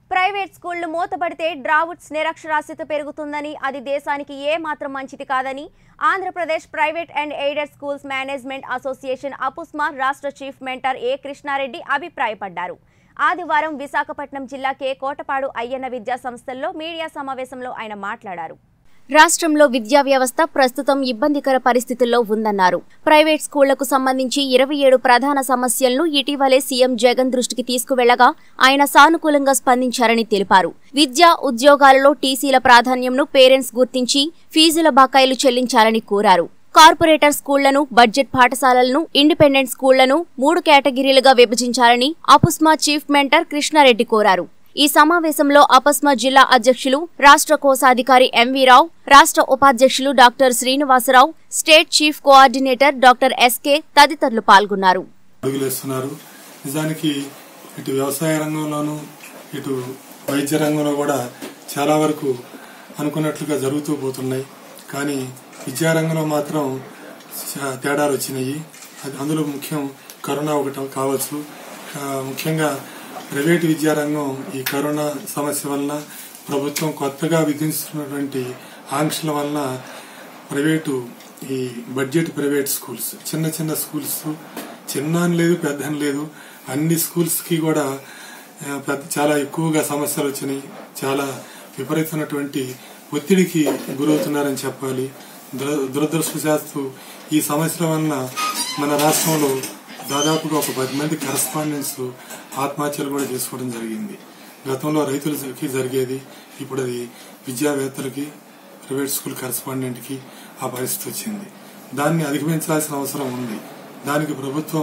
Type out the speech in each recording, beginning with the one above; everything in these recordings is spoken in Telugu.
ప్రైవేట్ స్కూళ్లు మూతపడితే డ్రావుట్స్ నిరక్షరాస్యత పెరుగుతుందని అది దేశానికి ఏ మాత్రం మంచిది కాదని Andhra Pradesh private and aided schools management association Apusma రాష్ట్ర చీఫ్ మెంటర్ ఏ కృష్ణారెడ్డి అభిప్రాయపడ్డారు ఆదివారం విశాఖపట్నం జిల్లా కే కోటపాడు అయ్యన్న విద్యా సంస్థల్లో మీడియా సమావేశంలో ఆయన మాట్లాడారు రాష్ట్రంలో విద్యా వ్యవస్థ ప్రస్తుతం ఇబ్బందికర పరిస్థితుల్లో ఉందన్నారు ప్రైవేట్ స్కూళ్లకు సంబంధించి ఇరవై ఏడు ప్రధాన సమస్యలను ఇటీవలే సీఎం జగన్ దృష్టికి తీసుకువెళ్లగా ఆయన సానుకూలంగా స్పందించారని తెలిపారు విద్యా ఉద్యోగాలలో టీసీల ప్రాధాన్యంను పేరెంట్స్ గుర్తించి ఫీజుల బకాయిలు చెల్లించాలని కోరారు కార్పొరేటర్ స్కూళ్లను బడ్జెట్ పాఠశాలలను ఇండిపెండెంట్ స్కూళ్లను మూడు కేటగిరీలుగా విభజించాలని అపుస్మా చీఫ్ మెంటర్ కృష్ణారెడ్డి కోరారు ఈ సమావేశంలో అపస్మా జిల్లా అధ్యక్షులు రాష్ట్ర కోశాధికారి ఎంవీ రావు రాష్ట్ర ఉపాధ్యక్షులు doctor Srinivasarao state chief coordinator doctor SK తదితరులు పాల్గొన్నారు అడుగులేస్తున్నారు నిజానికి ఇటు వ్యవసాయ రంగంలోనూ ఇటు వైద్య రంగంలో కూడా చాలా వరకు అనుకున్నట్లుగా జరుగుతూ పోతున్నాయి కానీ విద్యారంగంలో మాత్రం చా- తేడాలు వచ్చినాయి అది అందులో ముఖ్యం కరోనా ఒకటి కావచ్చు ఆ, ముఖ్యంగా ప్రైవేటు విద్యారంగం ఈ కరోనా సమస్య వలన ప్రభుత్వం కొత్తగా విధిస్తున్నటువంటి ఆంక్షల వలన ప్రైవేటు ఈ బడ్జెట్ ప్రైవేట్ స్కూల్స్ చిన్న చిన్న స్కూల్స్ చిన్న అని లేదు పెద్ద అని లేదు అన్ని స్కూల్స్ కి కూడా ఆ, పెద్ద చాలా ఎక్కువగా సమస్యలు వచ్చినాయి చాలా విపరీతమైనటువంటి ఒత్తిడికి గురవుతున్నారని చెప్పాలి దుర- దురదృష్టవశాత్తు ఈ సమస్యల వలన మన రాష్ట్రంలో దాదాపుగా ఒక పది మంది కరస్పాండెంట్స్ ఆత్మహత్యలు కూడా చేసుకోవడం జరిగింది గతంలో రైతులకి జరిగేది ఇప్పుడు అది విద్యావేత్తలకి ప్రైవేట్ స్కూల్ కరస్పాండెంట్ కి ఆ పరిస్థితి వచ్చింది దాన్ని అధిగమించాల్సిన అవసరం ఉంది దానికి ప్రభుత్వం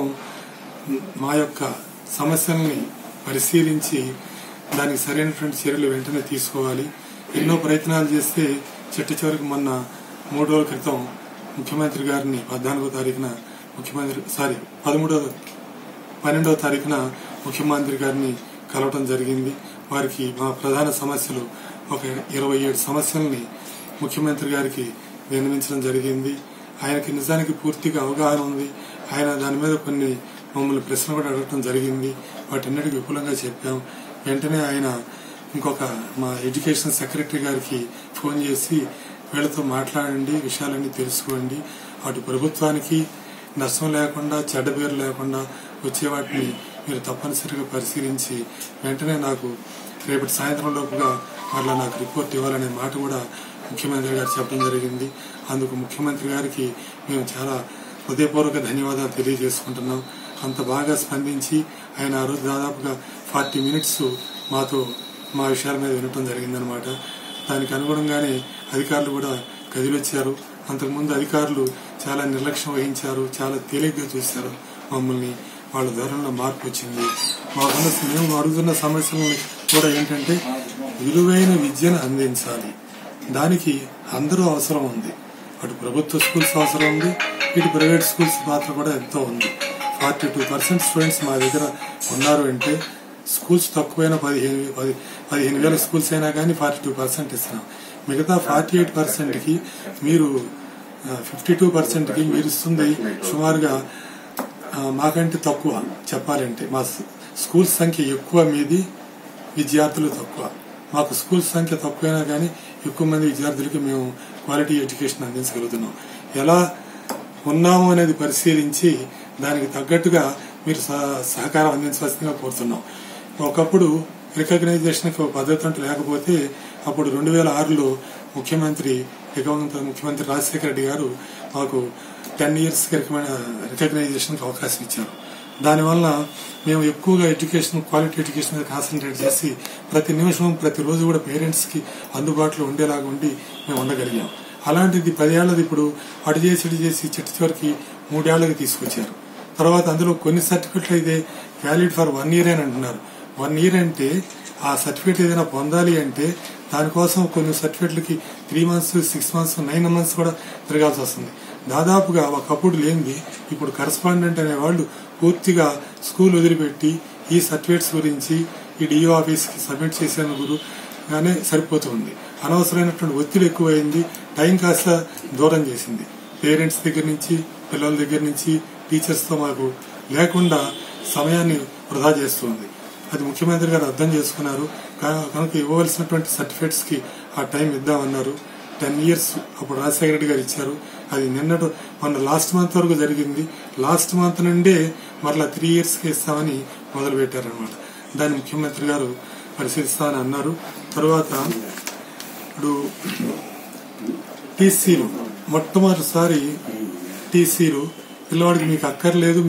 మా యొక్క సమస్యల్ని పరిశీలించి దానికి సరైనటువంటి చర్యలు వెంటనే తీసుకోవాలి ఎన్నో ప్రయత్నాలు చేస్తే చిట్ట చివరికి మొన్న మూడు రోజుల క్రితం ముఖ్యమంత్రి గారిని పద్నాలుగో తారీఖున ముఖ్యమంత్రి సారీ పదమూడవ పన్నెండవ తారీఖున ముఖ్యమంత్రి గారిని కలవటం జరిగింది వారికి మా ప్రధాన సమస్యలు ఒక ఇరవై ఏడు సమస్యల్ని ముఖ్యమంత్రి గారికి విన్నవించడం జరిగింది ఆయనకి నిజానికి పూర్తిగా అవగాహన ఉంది ఆయన దాని మీద కొన్ని మమ్మల్ని ప్రశ్నలు కూడా అడగటం జరిగింది వాటన్నిటికి విపులంగా చెప్పాం వెంటనే ఆయన ఇంకొక మా ఎడ్యుకేషన్ సెక్రటరీ గారికి ఫోన్ చేసి వీళ్ళతో మాట్లాడండి విషయాలన్నీ తెలుసుకోండి అటు ప్రభుత్వానికి నష్టం లేకుండా చెడ్డ పేరు లేకుండా వచ్చే వాటిని మీరు తప్పనిసరిగా పరిశీలించి వెంటనే నాకు రేపటి సాయంత్రం లోపుగా మళ్ళా నాకు రిపోర్ట్ ఇవ్వాలనే మాట కూడా ముఖ్యమంత్రి గారు చెప్పడం జరిగింది అందుకు ముఖ్యమంత్రి గారికి మేము చాలా హృదయపూర్వక ధన్యవాదాలు తెలియజేసుకుంటున్నాం అంత బాగా స్పందించి ఆయన ఆ రోజు దాదాపుగా ఫార్టీ మినిట్స్ మాతో మా విషయాల మీద వినటం జరిగిందనమాట దానికి అనుగుణంగానే అధికారులు కూడా కదిలొచ్చారు అంతకుముందు అధికారులు చాలా నిర్లక్ష్యం వహించారు చాలా తేలిగ్గా చూశారు మమ్మల్ని వాళ్ళ ధోరణిలో మార్పు వచ్చింది మాకున్న మేము అడుగుతున్న సమస్యలను కూడా ఏంటంటే విలువైన విద్యను అందించాలి దానికి అందరూ అవసరం ఉంది అటు ప్రభుత్వ స్కూల్స్ అవసరం ఉంది ఇటు ప్రైవేట్ స్కూల్స్ పాత్ర కూడా ఎంతో ఉంది ఫార్టీ టూ పర్సెంట్ స్టూడెంట్స్ మా దగ్గర ఉన్నారు అంటే స్కూల్స్ తక్కువైన పదిహేను పది పదిహేను వేల స్కూల్స్ అయినా కానీ ఫార్టీ టూ పర్సెంట్ ఇస్తున్నాం మిగతా ఫార్టీ ఎయిట్ పర్సెంట్ కి మీరు ఫిఫ్టీ టూ పర్సెంట్ కి మీరు ఇస్తుంది సుమారుగా ఆ, మాకంటే తక్కువ చెప్పాలంటే మా స్- స్కూల్ సంఖ్య ఎక్కువ మీది విద్యార్థులు తక్కువ మాకు స్కూల్ సంఖ్య తక్కువైనా కానీ ఎక్కువ మంది విద్యార్థులకి మేము క్వాలిటీ ఎడ్యుకేషన్ అందించగలుగుతున్నాం ఎలా ఉన్నాము అనేది పరిశీలించి దానికి తగ్గట్టుగా మీరు సహ- సహకారం అందించవలసిందిగా కోరుతున్నాం ఒకప్పుడు రికగ్నైజేషన్ కి ఒక పద్ధతి అంటూ లేకపోతే అప్పుడు రెండు వేల ఆరులో ముఖ్యమంత్రి దివంగత ముఖ్యమంత్రి రాజశేఖర రెడ్డి గారు మాకు టెన్ ఇయర్స్ రికగ్నైజేషన్ అవకాశం ఇచ్చారు దానివల్ల మేము ఎక్కువగా ఎడ్యుకేషన్ క్వాలిటీ ఎడ్యుకేషన్ మీద కాన్సన్ట్రేట్ చేసి ప్రతి నిమిషం ప్రతిరోజు కూడా పేరెంట్స్ కి అందుబాటులో ఉండేలాగా ఉండి మేము ఉండగలిగాం అలాంటిది పదేళ్లది ఇప్పుడు అటు చేసి ఇటు చేసి చిట్ట చివరికి మూడేళ్లకి తీసుకొచ్చారు తర్వాత అందులో కొన్ని సర్టిఫికెట్లు అయితే వ్యాలిడ్ ఫర్ వన్ ఇయర్ అని అంటున్నారు వన్ ఇయర్ అంటే ఆ సర్టిఫికేట్ ఏదైనా పొందాలి అంటే దానికోసం కొన్ని సర్టిఫికెట్లకి three months six months nine months కూడా తిరగాల్సి వస్తుంది దాదాపుగా ఒకప్పుడు లేనిది ఇప్పుడు కరస్పాండెంట్ అనే వాళ్ళు పూర్తిగా స్కూల్ వదిలిపెట్టి ఈ సర్టిఫికేట్స్ గురించి ఈ డిఓ ఆఫీస్కి సబ్మిట్ చేసేందుకు గానే సరిపోతుంది అనవసరమైనటువంటి ఒత్తిడి ఎక్కువైంది టైం కాస్త దూరం చేసింది పేరెంట్స్ దగ్గర నుంచి పిల్లల దగ్గర నుంచి టీచర్స్ తో మాకు లేకుండా సమయాన్ని వృధా చేస్తుంది అది ముఖ్యమంత్రి గారు అర్థం చేసుకున్నారు కా- కనుక ఇవ్వవలసినటువంటి సర్టిఫికేట్స్ కి ఆ టైం ఇద్దామన్నారు టెన్ ఇయర్స్ అప్పుడు రాజశేఖర రెడ్డి గారు ఇచ్చారు అది నిన్నటి మొన్న లాస్ట్ మంత్ వరకు జరిగింది లాస్ట్ మంత్ నుండే మరలా త్రీ ఇయర్స్ కి ఇస్తామని మొదలు పెట్టారనమాట దాన్ని ముఖ్యమంత్రి గారు పరిశీలిస్తామని అన్నారు తరువాత ఇప్పుడు టీసీలు మొట్టమొదటిసారి టీసీలు పిల్లవాడికి మీకు అక్కర్లేదు